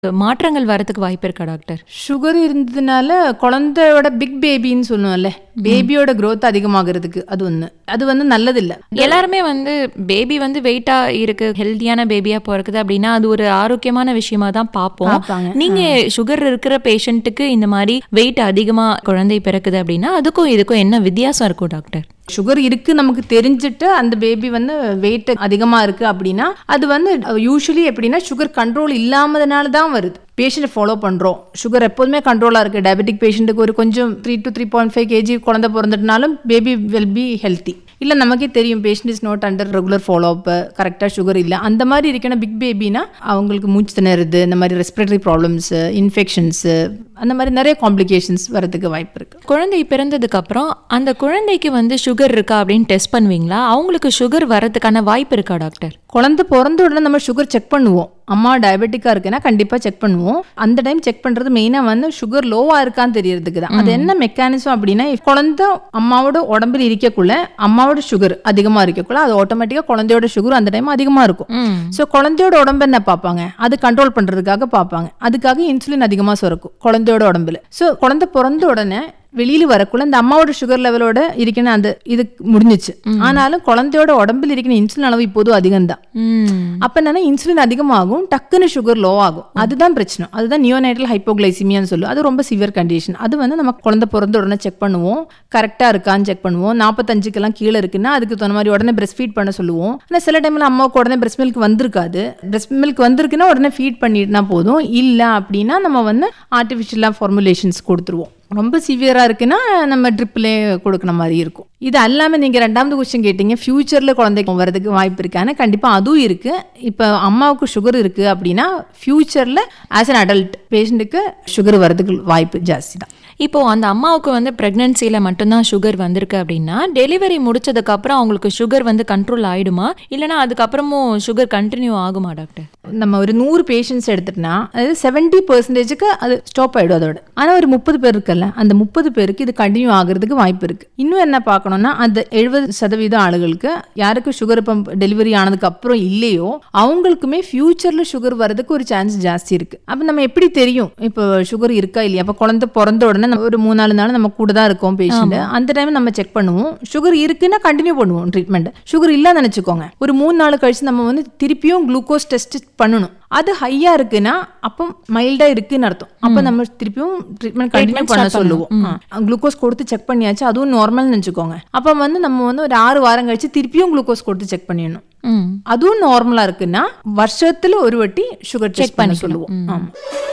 மாற்றங்கள் வரதுக்கு வாய்ப்பு இருக்கா டாக்டர் சுகர் இருந்ததுனால குழந்தையோட பிக் பேபின்னு சொல்லுவோம்ல பேபியோட growth அதிகமாகிறதுக்கு அது ஒன்று அது வந்து நல்லதில்லை எல்லாருமே வந்து பேபி வந்து வெயிட்டா இருக்கு ஹெல்தியான பேபியா பிறக்குது அப்படின்னா அது ஒரு ஆரோக்கியமான விஷயமா தான் பார்ப்போம் பார்ப்பாங்க. நீங்க சுகர் இருக்கிற பேஷண்ட்டுக்கு இந்த மாதிரி வெயிட் அதிகமா குழந்தை பிறக்குது அப்படின்னா அதுக்கும் இதுக்கும் என்ன வித்தியாசம் இருக்கும் டாக்டர் சுகர் இருக்கு நமக்கு தெரிஞ்சுட்டு அந்த பேபி வந்து வெயிட் அதிகமா இருக்கு அப்படின்னா அது வந்து யூஸ்வலி எப்படின்னா சுகர் கண்ட்ரோல் இல்லாமதனால தான் வருது பேஷண்ட்டை ஃபாலோ பண்ணுறோம் சுகர் எப்போதுமே கண்ட்ரோலாக இருக்குது டயபெட்டிக் பேஷண்ட்டுக்கு ஒரு கொஞ்சம் three to three point five kg குழந்தை பிறந்துட்டனாலும் பேபி வில் பி ஹெல்த்தி இல்லை நமக்கே தெரியும் patient is not under regular follow up கரெக்டாக சுகர் இல்லை அந்த மாதிரி இருக்கணும் பிக் பேபினா அவங்களுக்கு மூச்சு திணறுது இந்த மாதிரி ரெஸ்பிரேட்டரி ப்ராப்ளம்ஸு இன்ஃபெக்ஷன்ஸு அந்த மாதிரி நிறைய காம்ப்ளிகேஷன்ஸ் வரதுக்கு வாய்ப்பு இருக்குது குழந்தை பிறந்ததுக்கு அப்புறம் அந்த குழந்தைக்கு வந்து சுகர் இருக்கா அப்படின்னு டெஸ்ட் பண்ணுவீங்களா அவங்களுக்கு சுகர் வரதுக்கான வாய்ப்பு இருக்கா டாக்டர் குழந்தை பிறந்த உடனே நம்ம சுகர் செக் பண்ணுவோம் அம்மா டயபெட்டிக்காக இருக்குன்னா கண்டிப்பாக செக் பண்ணுவோம் அந்த டைம் செக் பண்ணுறது மெயினாக வந்து சுகர் லோவாக இருக்கான்னு தெரியறதுக்கு தான் அது என்ன மெக்கானிசம் அப்படின்னா if குழந்தை அம்மாவோட உடம்புல இருக்கக்குள்ள அம்மாவோட சுகர் அதிகமாக இருக்கக்குள்ள அது ஆட்டோமேட்டிக்காக குழந்தையோட சுகர் அந்த டைம் அதிகமாக இருக்கும் ம் ஸோ குழந்தையோட உடம்பு என்ன பார்ப்பாங்க அது கண்ட்ரோல் பண்ணுறதுக்காக பார்ப்பாங்க அதுக்காக இன்சுலின் அதிகமாக சுரக்கும் குழந்தையோட உடம்புல ஸோ குழந்தை பிறந்த உடனே வெளியில வரக்குள்ள இந்த அம்மாவோட சுகர் லெவலோட இருக்கணும் அந்த இது முடிஞ்சிச்சு ஆனாலும் குழந்தையோட உடம்புல இருக்கிற இன்சுலின் அளவு இப்போதும் அதிகம் தான் ம் அப்ப என்னன்னா இன்சுலின் அதிகமாகும் டக்குன்னு சுகர் லோ ஆகும் அதுதான் பிரச்சனை அதுதான் நியோனைட்டல் ஹைப்போகிளைசிமியான்னு சொல்லுவோம் அது ரொம்ப சிவியர் கண்டிஷன் அது வந்து நம்ம குழந்தை பிறந்த உடனே செக் பண்ணுவோம் கரெக்டா இருக்கான்னு செக் பண்ணுவோம் நாற்பத்தஞ்சுக்கெல்லாம் கீழே இருக்குன்னா அதுக்கு தகுந்த மாதிரி உடனே பிரஸ்ட் ஃபீட் பண்ண சொல்லுவோம் ஆனால் சில டைம்ல அம்மாவுக்கு உடனே பிரஸ்ட் மில்க் வந்திருக்காது பிரஸ்ட் மில்க் வந்திருக்குன்னா உடனே ஃபீட் பண்ணிட்டுனா போதும் இல்லை அப்படின்னா நம்ம வந்து ஆர்டிஃபிஷியலாக ஃபார்முலேஷன்ஸ் கொடுத்துருவோம் ரொம்ப சிவியராக இருக்குன்னா நம்ம ட்ரிப்லே கொடுக்குற மாதிரி இருக்கும் இது அல்லாமல் நீங்கள் ரெண்டாவது கொஸ்டின் கேட்டீங்க ஃப்யூச்சரில் குழந்தைக்கு வரதுக்கு வாய்ப்பு இருக்கான்னு கண்டிப்பாக அதுவும் இருக்குது இப்போ அம்மாவுக்கு சுகர் இருக்குது அப்படின்னா ஃப்யூச்சரில் ஆஸ் அன் அடல்ட் பேஷண்ட்டுக்கு சுகர் வரதுக்கு வாய்ப்பு ஜாஸ்தி தான் இப்போ அந்த அம்மாவுக்கு வந்து பிரெக்னன்சியில மட்டும்தான் சுகர் வந்திருக்கு அப்படின்னா டெலிவரி முடிச்சதுக்கு அப்புறம் அவங்களுக்கு சுகர் வந்து கண்ட்ரோல் ஆயிடுமா இல்லைன்னா அதுக்கப்புறமும் சுகர் கண்டினியூ ஆகுமா டாக்டர் நம்ம ஒரு நூறு பேஷண்ட்ஸ் எடுத்துட்டோம்னா அது செவன்ட்டி பர்சன்டேஜுக்கு அது ஸ்டாப் ஆகிடும் அதோட ஆனால் ஒரு முப்பது பேர் இருக்குல்ல அந்த முப்பது பேருக்கு இது கண்டினியூ ஆகிறதுக்கு வாய்ப்பு இருக்குது இன்னும் என்ன பார்க்கணும்னா அந்த எழுபது சதவீத ஆளுகளுக்கு யாருக்கு சுகர் பம்ப் டெலிவரி ஆனதுக்கு அப்புறம் இல்லையோ அவங்களுக்குமே ஃபியூச்சரில் சுகர் வரதுக்கு ஒரு சான்ஸ் ஜாஸ்தி இருக்குது அப்போ நம்ம எப்படி தெரியும் இப்போ சுகர் இருக்கா இல்லையா அப்போ குழந்தை பிறந்த உடனே நம்ம ஒரு மூணு நாலு நாள் நம்ம கூட தான் இருக்கோம் பேஷண்ட் அந்த டைம் நம்ம செக் பண்ணுவோம் சுகர் இருக்குன்னா கண்டினியூ பண்ணுவோம் ட்ரீட்மெண்ட் சுகர் இல்லைன்னு நினச்சிக்கோங்க ஒரு மூணு நாள் கழிச்சு நம்ம வந்து திருப்பியும் குளுக்கோஸ் டெஸ்ட் பண்ணணும் அது ஹையா இருக்குன்னா அப்போ மைல்டா இருக்குன்னு அர்த்தம் அப்போ நம்ம திருப்பியும் ட்ரீட்மெண்ட் கண்டினியூ பண்ண சொல்லுவோம் குளுக்கோஸ் கொடுத்து செக் பண்ணியாச்சு அதுவும் நார்மல்னு நினச்சிக்கோங்க அப்போ வந்து நம்ம வந்து ஒரு ஆறு வாரம் கழிச்சு திருப்பியும் குளுக்கோஸ் கொடுத்து செக் பண்ணிடணும் ம் அதுவும் நார்மலா இருக்குன்னா வருஷத்துல ஒரு வாட்டி சுகர் செக் பண்ண சொல்லுவோம் ஆமா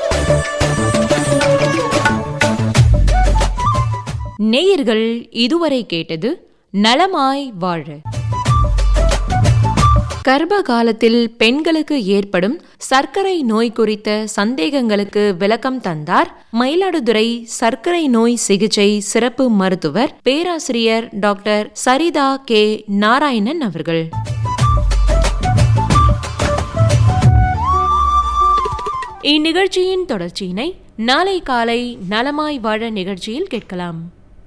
நேயர்கள் இதுவரை கேட்டது நலமாய் வாழ கர்ப்ப காலத்தில் பெண்களுக்கு ஏற்படும் சர்க்கரை நோய் குறித்த சந்தேகங்களுக்கு விளக்கம் தந்தார் மயிலாடுதுறை சர்க்கரை நோய் சிகிச்சை சிறப்பு மருத்துவர் பேராசிரியர் டாக்டர் சரிதா கே நாராயணன் அவர்கள் இந்நிகழ்ச்சியின் தொடர்ச்சியினை நாளை காலை நலமாய் வாழ நிகழ்ச்சியில் கேட்கலாம்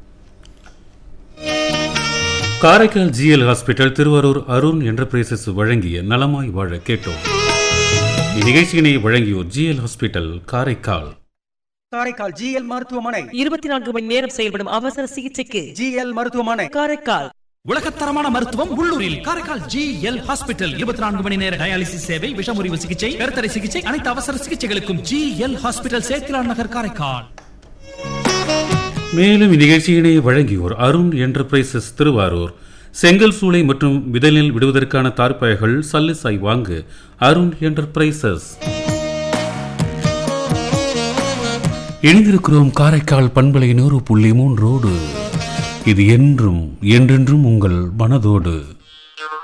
Karaikal GL hospital Tiruvarur Arun enterprises வழங்கிய நலமாய் வாழ கேட்டோம் இந்நிகழ்ச்சியினை வழங்கியோர் GL hospital Karaikal Karaikal GL மருத்துவமனை இருபத்தி நான்கு மணி நேரம் செயல்படும் அவசர சிகிச்சைக்கு ஜிஎல் மருத்துவமனை காரைக்கால் உலகத்தரமான மருத்துவம் உள்ளூரில் காரைக்கால் ஜி எல் ஹாஸ்பிட்டல் இருபத்தி நான்கு மணி நேர டயாலிசிஸ் சேவை விஷமுறிவு சிகிச்சை கருத்தடை சிகிச்சை அனைத்து அவசர சிகிச்சைகளுக்கும் G L hospital Sethilan Nagar Karaikal மேலும் இந்நிகழ்ச்சியினை வழங்கியோர் அருண் என்டர்பிரைசஸ் திருவாரூர் செங்கல் சூளை மற்றும் விதலில் விடுவதற்கான தார்ப்பாய்கள் சல்லிசாய் வாங்கு அருண் என்டர்பிரைசஸ் இணைந்திருக்கிறோம் காரைக்கால் பண்பலை நூறு புள்ளி மூன்றோடு இது என்றும் என்றென்றும் உங்கள் மனதோடு